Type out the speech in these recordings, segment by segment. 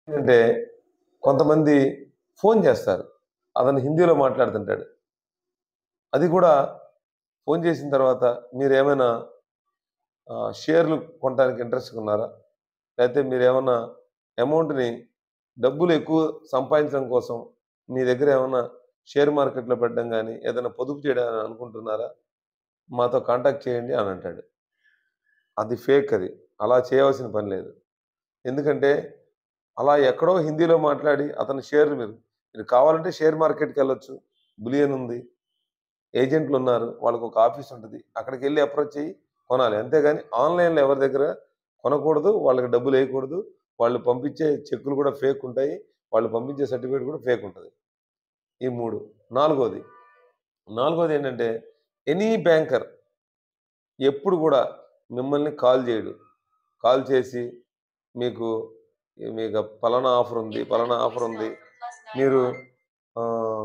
అంటే కొంతమంది ఫోన్ చేస్తారు అతను హిందీలో మాట్లాడుతుంటాడు అది కూడా ఫోన్ చేసిన తర్వాత మీరు ఏమైనా ఆ, షేర్లు కొనడానికి ఇంట్రెస్ట్ ఉన్నారా లేకపోతే మీరు ఏమైనా అమౌంట్ని డబ్బులు ఎక్కువ సంపాదించడం కోసం మీ దగ్గర ఏమైనా షేర్ మార్కెట్లో పెట్టడం కానీ ఏదైనా పొదుపు చేయడం అని అనుకుంటున్నారా మాతో కాంటాక్ట్ చేయండి అని అంటాడు అది ఫేక్ అది అలా చేయవలసిన పని లేదు ఎందుకంటే అలా ఎక్కడో హిందీలో మాట్లాడి అతని షేర్లు మీరు మీరు కావాలంటే షేర్ మార్కెట్కి వెళ్ళొచ్చు బులియన్ ఉంది ఏజెంట్లు ఉన్నారు వాళ్ళకి ఒక ఆఫీస్ ఉంటుంది అక్కడికి వెళ్ళి అప్రోచ్ అయ్యి కొనాలి అంతేగాని ఆన్లైన్లో ఎవరి దగ్గర కొనకూడదు వాళ్ళకి డబ్బులు వేయకూడదు వాళ్ళు పంపించే చెక్కులు కూడా ఫేక్ ఉంటాయి వాళ్ళు పంపించే సర్టిఫికేట్ కూడా ఫేక్ ఉంటుంది ఈ మూడు నాలుగోది నాలుగోది ఏంటంటే ఎనీ బ్యాంకర్ ఎప్పుడు కూడా మిమ్మల్ని కాల్ చేయడు కాల్ చేసి మీకు మీకు పలానా ఆఫర్ ఉంది పలానా ఆఫర్ ఉంది మీరు ఆ,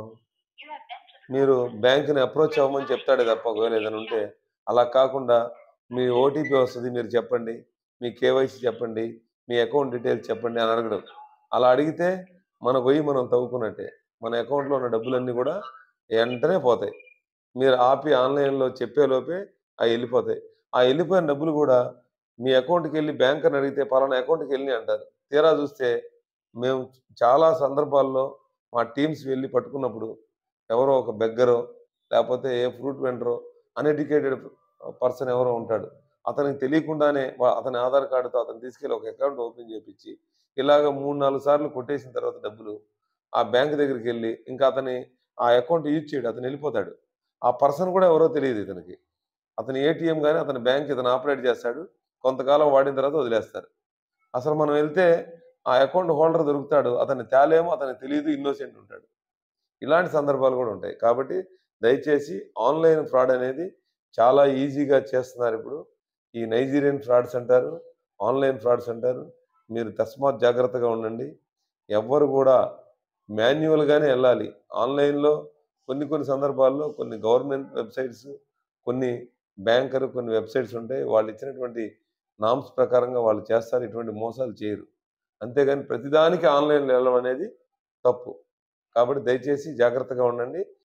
మీరు బ్యాంక్ని అప్రోచ్ అవ్వమని చెప్తాడే తప్ప ఒకవేళ ఏదైనా ఉంటే అలా కాకుండా మీ ఓటీపీ వస్తుంది మీరు చెప్పండి మీ కేవైసీ చెప్పండి మీ అకౌంట్ డీటెయిల్స్ చెప్పండి అని అడగడం అలా అడిగితే మన పోయి మనం తవ్వుకున్నట్టే మన అకౌంట్లో ఉన్న డబ్బులన్నీ కూడా వెంటనే పోతాయి మీరు ఆపి ఆన్లైన్లో చెప్పేలోపే అవి వెళ్ళిపోతాయి ఆ వెళ్ళిపోయిన డబ్బులు కూడా మీ అకౌంట్కి వెళ్ళి బ్యాంకర్ని అడిగితే పలానా అకౌంట్కి వెళ్ళి అంటారు తీరా చూస్తే మేము చాలా సందర్భాల్లో మా టీమ్స్ వెళ్ళి పట్టుకున్నప్పుడు ఎవరో ఒక బెగ్గరో లేకపోతే ఏ ఫ్రూట్ వెండరో అన్ఎడ్యుకేటెడ్ పర్సన్ ఎవరో ఉంటాడు అతనికి తెలియకుండానే వా- అతని ఆధార్ కార్డుతో అతను తీసుకెళ్ళి ఒక అకౌంట్ ఓపెన్ చేపించి ఇలాగ మూడు నాలుగు సార్లు కొట్టేసిన తర్వాత డబ్బులు ఆ బ్యాంక్ దగ్గరికి వెళ్ళి ఇంకా అతని ఆ అకౌంట్ యూజ్ చేయడు అతను వెళ్ళిపోతాడు ఆ పర్సన్ కూడా ఎవరో తెలియదు ఇతనికి అతని ఏటీఎం కానీ అతని బ్యాంక్ ఇతను ఆపరేట్ చేస్తాడు కొంతకాలం వాడిన తర్వాత వదిలేస్తారు అసలు మనం వెళ్తే ఆ అకౌంట్ హోల్డర్ దొరుకుతాడు అతని తేలేమో అతనికి తెలియదు ఇన్నోసెంట్ ఉంటాడు ఇలాంటి సందర్భాలు కూడా ఉంటాయి కాబట్టి దయచేసి ఆన్లైన్ ఫ్రాడ్ అనేది చాలా ఈజీగా చేస్తున్నారు ఇప్పుడు ఈ నైజీరియన్ ఫ్రాడ్స్ అంటారు ఆన్లైన్ ఫ్రాడ్స్ అంటారు మీరు తస్మాత్ జాగ్రత్తగా ఉండండి ఎవ్వరు కూడా మాన్యువల్గానే వెళ్ళాలి ఆన్లైన్లో కొన్ని కొన్ని సందర్భాల్లో కొన్ని గవర్నమెంట్ వెబ్సైట్స్ కొన్ని బ్యాంకర్ కొన్ని వెబ్సైట్స్ ఉంటాయి వాళ్ళు ఇచ్చినటువంటి నామ్స్ ప్రకారంగా వాళ్ళు చేస్తారు ఇటువంటి మోసాలు చేయరు అంతేగాని ప్రతిదానికి ఆన్లైన్లో వెళ్ళడం అనేది తప్పు కాబట్టి దయచేసి జాగ్రత్తగా ఉండండి